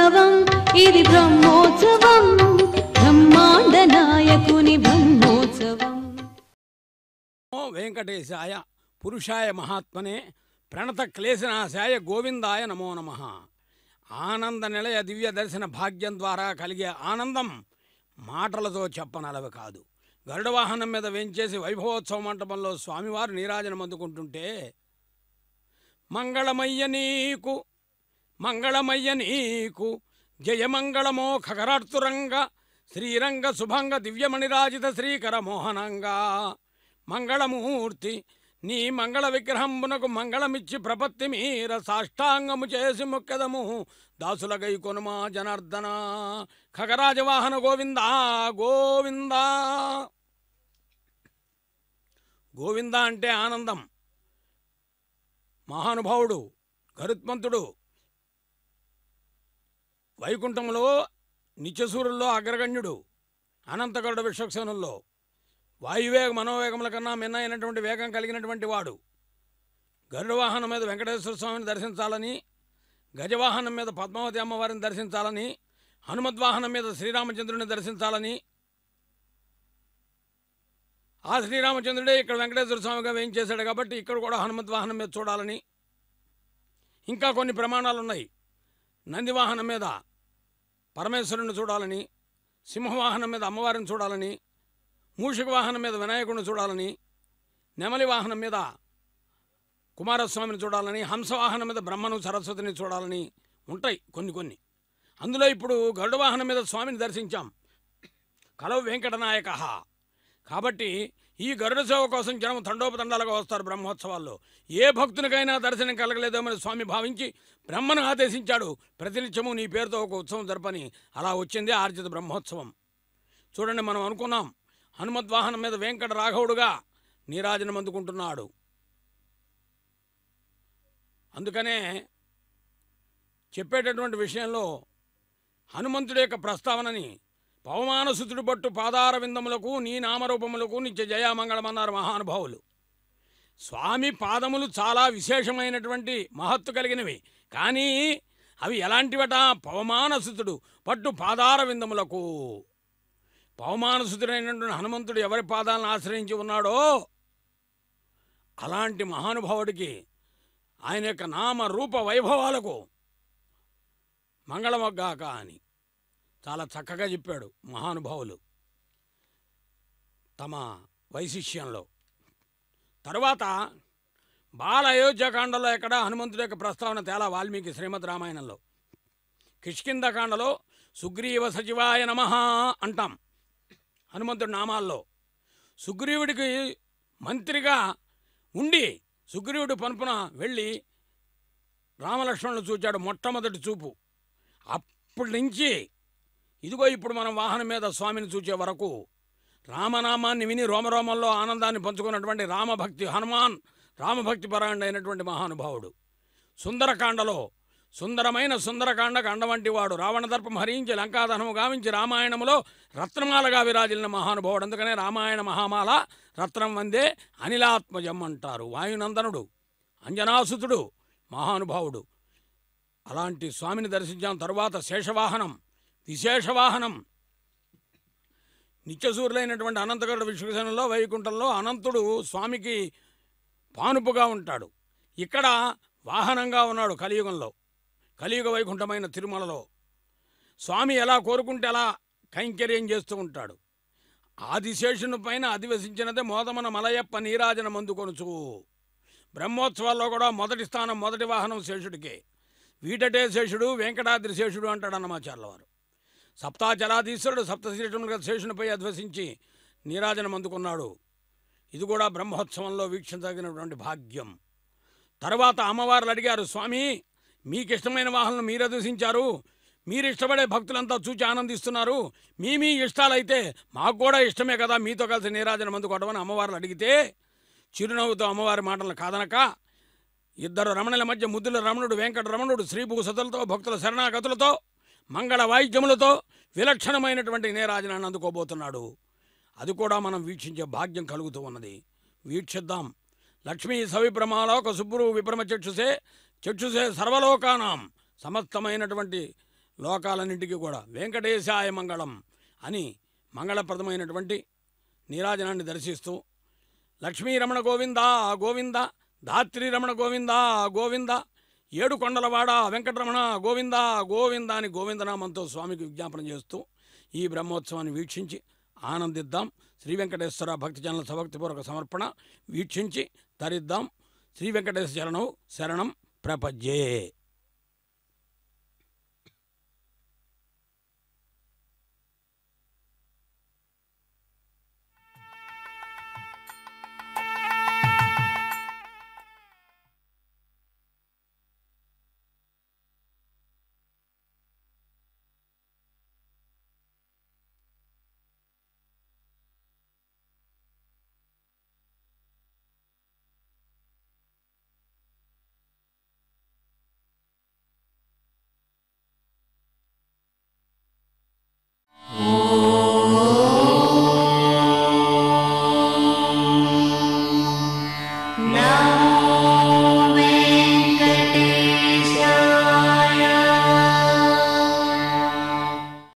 బ్రహ్మోత్సవం ఇది బ్రహ్మోత్సవం బ్రహ్మాండ నాయకుని బ్రహ్మోత్సవం నమో వెంకటేశాయ పురుషాయ మహాత్మనే ప్రణత క్లేశనాశాయ గోవిందాయ నమో నమ ఆనంద నిలయ దివ్య దర్శన భాగ్యం ద్వారా కలిగే ఆనందం మాటలతో చెప్పనలవి కాదు గరుడ వాహనం మీద వేంచేసి వైభవోత్సవ మంటపంలో స్వామివారు నీరాజనం అందుకుంటుంటే మంగళమయ్య నీకు మంగళమయ్య నీకు జయమంగళమో ఖగరార్తురంగ శ్రీరంగ శుభంగ దివ్యమణిరాజిత శ్రీకర మోహనంగా మంగళమూర్తి నీ మంగళ విగ్రహంబునకు మంగళమిచ్చి ప్రపత్తి మీర సాష్టాంగము చేసి మొక్కెదము దాసుల గై కొనుమా జనార్దన ఖగరాజవాహన గోవిందా గోవిందా గోవింద అంటే ఆనందం మహానుభావుడు గరుత్మంతుడు వైకుంఠంలో నిత్యసూరుల్లో అగ్రగణ్యుడు అనంతగరుడ విశ్వక్సేనుల్లో వాయువేగ మనోవేగముల కన్నా మిన్న అయినటువంటి వేగం కలిగినటువంటి వాడు గరుడ వాహనం మీద వెంకటేశ్వర స్వామిని దర్శించాలని గజవాహనం మీద పద్మావతి అమ్మవారిని దర్శించాలని హనుమద్వాహనం మీద శ్రీరామచంద్రుని దర్శించాలని ఆ శ్రీరామచంద్రుడే ఇక్కడ వెంకటేశ్వర స్వామిగా వేయించేశాడు కాబట్టి ఇక్కడ కూడా హనుమద్వాహనం మీద చూడాలని ఇంకా కొన్ని ప్రమాణాలు ఉన్నాయి నంది వాహనం మీద పరమేశ్వరుని చూడాలని సింహవాహనం మీద అమ్మవారిని చూడాలని మూషిక వాహనం మీద వినాయకుడిని చూడాలని నెమలి వాహనం మీద కుమారస్వామిని చూడాలని హంసవాహనం మీద బ్రహ్మను సరస్వతిని చూడాలని ఉంటాయి కొన్ని కొన్ని అందులో ఇప్పుడు గరుడ వాహనం మీద స్వామిని దర్శించాం కలవు వెంకటనాయక కాబట్టి ఈ గరుడ సేవ కోసం జనం తండోపతండాలుగా వస్తారు బ్రహ్మోత్సవాల్లో ఏ భక్తునికైనా దర్శనం కలగలేదేమని స్వామి భావించి బ్రహ్మను ఆదేశించాడు ప్రతినిత్యము నీ పేరుతో ఒక ఉత్సవం జరపని అలా వచ్చింది ఆర్జిత బ్రహ్మోత్సవం చూడండి మనం అనుకున్నాం హనుమద్వాహనం మీద వెంకట రాఘవుడుగా నీరాజనం అందుకుంటున్నాడు అందుకనే చెప్పేటటువంటి విషయంలో హనుమంతుడి యొక్క ప్రస్తావనని పవమానసుతుడు పట్టు పాదార విందములకు నీ నామరూపములకు నిత్య జయామంగళమన్నారు మహానుభావులు స్వామి పాదములు చాలా విశేషమైనటువంటి మహత్తు కలిగినవి కానీ అవి ఎలాంటివట పవమానసుతుడు పట్టు పాదార విందములకు పవమానసుతుడైనటువంటి హనుమంతుడు ఎవరి పాదాలను ఆశ్రయించి ఉన్నాడో అలాంటి మహానుభావుడికి ఆయన యొక్క నామ రూప వైభవాలకు మంగళమగ్గాక అని చాలా చక్కగా చెప్పాడు మహానుభావులు తమ వైశిష్యంలో తరువాత బాల అయోధ్యకాండలో ఎక్కడ హనుమంతుడి యొక్క ప్రస్తావన తేలా వాల్మీకి శ్రీమద్ రామాయణంలో కిష్కిందకాండలో సుగ్రీవ సచివాయ నమ అంటాం హనుమంతుడి నామాల్లో సుగ్రీవుడికి మంత్రిగా ఉండి సుగ్రీవుడు పనుపున వెళ్ళి రామలక్ష్మణులు చూచాడు మొట్టమొదటి చూపు అప్పటి నుంచి ఇదిగో ఇప్పుడు మనం వాహనం మీద స్వామిని చూచే వరకు రామనామాన్ని విని రోమరోమంలో ఆనందాన్ని పంచుకున్నటువంటి రామభక్తి హనుమాన్ రామభక్తి పరాయణ అయినటువంటి మహానుభావుడు సుందరకాండలో సుందరమైన సుందరకాండ కండ వంటి వాడు రావణదర్పం హరించి లంకాదహనము గావించి రామాయణములో రత్నమాలగా విరాజిల్లిన మహానుభావుడు అందుకనే రామాయణ మహామాల రత్నం వందే అనిలాత్మజం అంటారు వాయునందనుడు అంజనాసుతుడు మహానుభావుడు అలాంటి స్వామిని దర్శించాం తరువాత శేషవాహనం విశేషవాహనం నిత్యసూరులైనటువంటి అనంతగరుడ విశ్వసేనంలో వైకుంఠంలో అనంతుడు స్వామికి పానుపుగా ఉంటాడు ఇక్కడ వాహనంగా ఉన్నాడు కలియుగంలో కలియుగ వైకుంఠమైన తిరుమలలో స్వామి ఎలా కోరుకుంటే అలా కైంకర్యం చేస్తూ ఉంటాడు ఆదిశేషుని పైన అధివసించినదే మోదమన మలయప్ప నీరాజనం అందుకొనుచు బ్రహ్మోత్సవాల్లో కూడా మొదటి స్థానం మొదటి వాహనం శేషుడికే వీటటే శేషుడు వెంకటాద్రి శేషుడు అంటాడు అన్నమాచార్ల వారు సప్తాచలాధీశ్వరుడు సప్తశీషునిగా శేషునిపై అధ్వసించి నీరాజనం అందుకున్నాడు ఇది కూడా బ్రహ్మోత్సవంలో వీక్షించదగినటువంటి భాగ్యం తర్వాత అమ్మవార్లు అడిగారు స్వామి మీకు ఇష్టమైన వాహనం మీరు అదృశించారు మీరు ఇష్టపడే భక్తులంతా చూచి ఆనందిస్తున్నారు మీ మీ ఇష్టాలైతే మాకు కూడా ఇష్టమే కదా మీతో కలిసి నీరాజనం అందుకోవడం అమ్మవార్లు అడిగితే చిరునవ్వుతో అమ్మవారి మాటలను కాదనక ఇద్దరు రమణుల మధ్య ముద్దుల రమణుడు వెంకట రమణుడు శ్రీభూసతులతో భక్తుల శరణాగతులతో మంగళ వాయిద్యములతో విలక్షణమైనటువంటి నీరాజనాన్ని అందుకోబోతున్నాడు అది కూడా మనం వీక్షించే భాగ్యం కలుగుతూ ఉన్నది వీక్షిద్దాం లక్ష్మీ సవిభ్రమాలోక సుబ్బురు విభ్రమ చక్షుసే చక్షుసే సర్వలోకానాం సమస్తమైనటువంటి లోకాలన్నింటికీ కూడా వెంకటేశాయ మంగళం అని మంగళప్రదమైనటువంటి నీరాజనాన్ని దర్శిస్తూ లక్ష్మీరమణ గోవింద గోవింద ధాత్రి రమణ గోవింద గోవింద ఏడు కొండలవాడ వెంకటరమణ గోవింద గోవింద అని గోవిందనామంతో స్వామికి విజ్ఞాపన చేస్తూ ఈ బ్రహ్మోత్సవాన్ని వీక్షించి ఆనందిద్దాం శ్రీ వెంకటేశ్వర భక్తి జనుల సభక్తిపూర్వక సమర్పణ వీక్షించి తరిద్దాం శ్రీ వెంకటేశ్వర చరణం శరణం ప్రపజ్యే